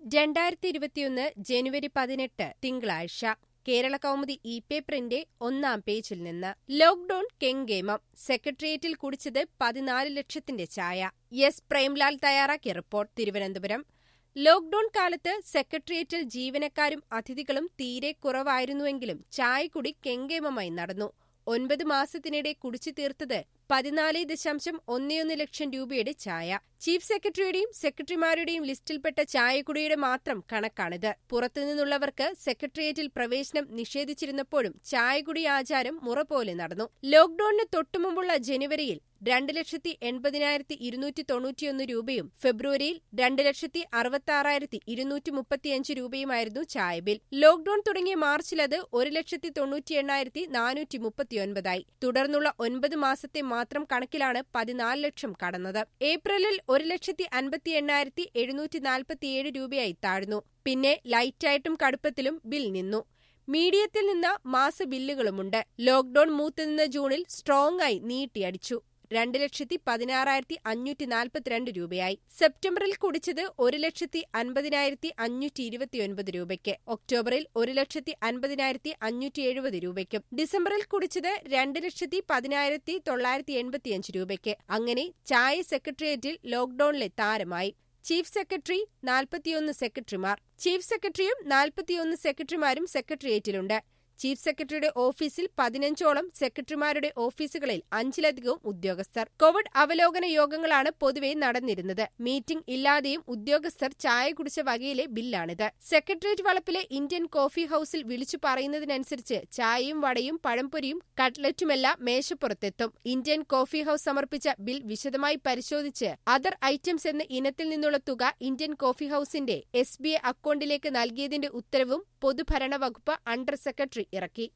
രണ്ടായിരത്തി ഇരുപത്തിയൊന്ന് ജനുവരി പതിനെട്ട് തിങ്കളാഴ്ച കേരള കൗമുദി ഇ പേപ്പറിന്റെ ഒന്നാം പേജിൽ നിന്ന് ലോക്ഡൌൺ കെങ്കേമം സെക്രട്ടേറിയറ്റിൽ കുടിച്ചത് പതിനാല് ലക്ഷത്തിന്റെ ചായ എസ് പ്രേംലാൽ തയ്യാറാക്കിയ റിപ്പോർട്ട് തിരുവനന്തപുരം ലോക്ഡൌൺ കാലത്ത് സെക്രട്ടേറിയറ്റിൽ ജീവനക്കാരും അതിഥികളും തീരെ കുറവായിരുന്നുവെങ്കിലും ചായക്കുടി കെങ്കേമമായി നടന്നു ഒൻപത് മാസത്തിനിടെ കുടിച്ചു തീർത്തത് പതിനാല് ദശാംശം ഒന്നേയൊന്ന് ലക്ഷം രൂപയുടെ ചായ ചീഫ് സെക്രട്ടറിയുടെയും സെക്രട്ടറിമാരുടെയും ലിസ്റ്റിൽപ്പെട്ട ചായക്കുടിയുടെ മാത്രം കണക്കാണിത് പുറത്തുനിന്നുള്ളവർക്ക് സെക്രട്ടേറിയറ്റിൽ പ്രവേശനം നിഷേധിച്ചിരുന്നപ്പോഴും ചായക്കുടി ആചാരം മുറ പോലെ നടന്നു ലോക്ഡൌണിന് തൊട്ടുമുമ്പുള്ള ജനുവരിയിൽ രണ്ട് ലക്ഷത്തി എൺപതിനായിരത്തി ഇരുന്നൂറ്റി തൊണ്ണൂറ്റിയൊന്ന് രൂപയും ഫെബ്രുവരിയിൽ രണ്ട് ലക്ഷത്തി അറുപത്തി ആറായിരത്തി ഇരുന്നൂറ്റി മുപ്പത്തിയഞ്ച് രൂപയുമായിരുന്നു ചായ ബിൽ ലോക്ഡൌൺ തുടങ്ങിയ മാർച്ചിൽ അത് ഒരു ലക്ഷത്തി തൊണ്ണൂറ്റി എണ്ണായിരത്തി നാനൂറ്റി മുപ്പത്തിയൊൻപതായി തുടർന്നുള്ള ഒൻപത് മാസത്തെ മാത്രം കണക്കിലാണ് പതിനാല് ലക്ഷം കടന്നത് ഏപ്രിലിൽ ഒരു ലക്ഷത്തി അൻപത്തി എണ്ണായിരത്തി എഴുന്നൂറ്റി നാൽപ്പത്തിയേഴ് രൂപയായി താഴ്ന്നു പിന്നെ ലൈറ്റായിട്ടും കടുപ്പത്തിലും ബിൽ നിന്നു മീഡിയത്തിൽ നിന്ന് മാസ ബില്ലുകളുമുണ്ട് ലോക്ഡൌൺ മൂത്തുനിന്ന ജൂണിൽ സ്ട്രോങ് ആയി നീട്ടിയടിച്ചു രണ്ട് ലക്ഷത്തി പതിനാറായിരത്തി അഞ്ഞൂറ്റി നാൽപ്പത്തിരണ്ട് രൂപയായി സെപ്റ്റംബറിൽ കുടിച്ചത് ഒരു ലക്ഷത്തി അൻപതിനായിരത്തി അഞ്ഞൂറ്റി ഇരുപത്തിയൊൻപത് രൂപയ്ക്ക് ഒക്ടോബറിൽ ഒരു ലക്ഷത്തി അൻപതിനായിരത്തി അഞ്ഞൂറ്റി എഴുപത് രൂപയ്ക്കും ഡിസംബറിൽ കുടിച്ചത് രണ്ട് ലക്ഷത്തി പതിനായിരത്തി തൊള്ളായിരത്തി എൺപത്തിയഞ്ച് രൂപയ്ക്ക് അങ്ങനെ ചായ സെക്രട്ടേറിയറ്റിൽ ലോക്ഡൌണിലെ താരമായി ചീഫ് സെക്രട്ടറി നാൽപ്പത്തിയൊന്ന് സെക്രട്ടറിമാർ ചീഫ് സെക്രട്ടറിയും നാൽപ്പത്തിയൊന്ന് സെക്രട്ടറിമാരും സെക്രട്ടേറിയറ്റിലുണ്ട് ചീഫ് സെക്രട്ടറിയുടെ ഓഫീസിൽ പതിനഞ്ചോളം സെക്രട്ടറിമാരുടെ ഓഫീസുകളിൽ അഞ്ചിലധികവും ഉദ്യോഗസ്ഥർ കോവിഡ് അവലോകന യോഗങ്ങളാണ് പൊതുവെ നടന്നിരുന്നത് മീറ്റിംഗ് ഇല്ലാതെയും ഉദ്യോഗസ്ഥർ ചായ കുടിച്ച വകയിലെ ബില്ലാണിത് സെക്രട്ടേറിയറ്റ് വളപ്പിലെ ഇന്ത്യൻ കോഫി ഹൌസിൽ വിളിച്ചു പറയുന്നതിനനുസരിച്ച് ചായയും വടയും പഴംപൊരിയും കട്ട്ലറ്റുമെല്ലാം മേശപ്പുറത്തെത്തും ഇന്ത്യൻ കോഫി ഹൌസ് സമർപ്പിച്ച ബിൽ വിശദമായി പരിശോധിച്ച് അതർ ഐറ്റംസ് എന്ന ഇനത്തിൽ നിന്നുള്ള തുക ഇന്ത്യൻ കോഫി ഹൌസിന്റെ എസ് ബി ഐ അക്കൌണ്ടിലേക്ക് നൽകിയതിന്റെ ഉത്തരവും പൊതുഭരണ വകുപ്പ് അണ്ടർ സെക്രട്ടറി ഇറക്കി